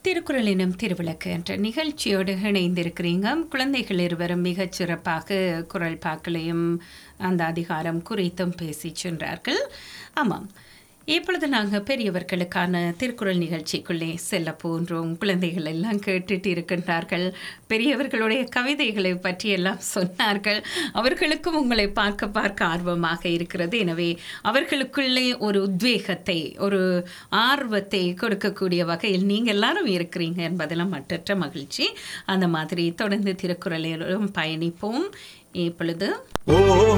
திருக்குறள் எனும் திருவிளக்கு என்ற நிகழ்ச்சியோடு இணைந்திருக்கிறீங்க குழந்தைகள் இருவரும் மிகச் சிறப்பாக குரல் பாக்களையும் அந்த அதிகாரம் குறித்தும் பேசி சென்றார்கள் ஆமாம் இப்பொழுது நாங்கள் பெரியவர்களுக்கான திருக்குறள் நிகழ்ச்சிக்குள்ளே செல்ல போன்றோம் குழந்தைகள் எல்லாம் கேட்டுட்டு இருக்கின்றார்கள் பெரியவர்களுடைய கவிதைகளை பற்றியெல்லாம் சொன்னார்கள் அவர்களுக்கும் உங்களை பார்க்க பார்க்க ஆர்வமாக இருக்கிறது எனவே அவர்களுக்குள்ளே ஒரு உத்வேகத்தை ஒரு ஆர்வத்தை கொடுக்கக்கூடிய வகையில் நீங்கள் எல்லாரும் இருக்கிறீங்க என்பதெல்லாம் மற்றற்ற மகிழ்ச்சி அந்த மாதிரி தொடர்ந்து திருக்குறளிலும் பயணிப்போம் இப்பொழுது ஓ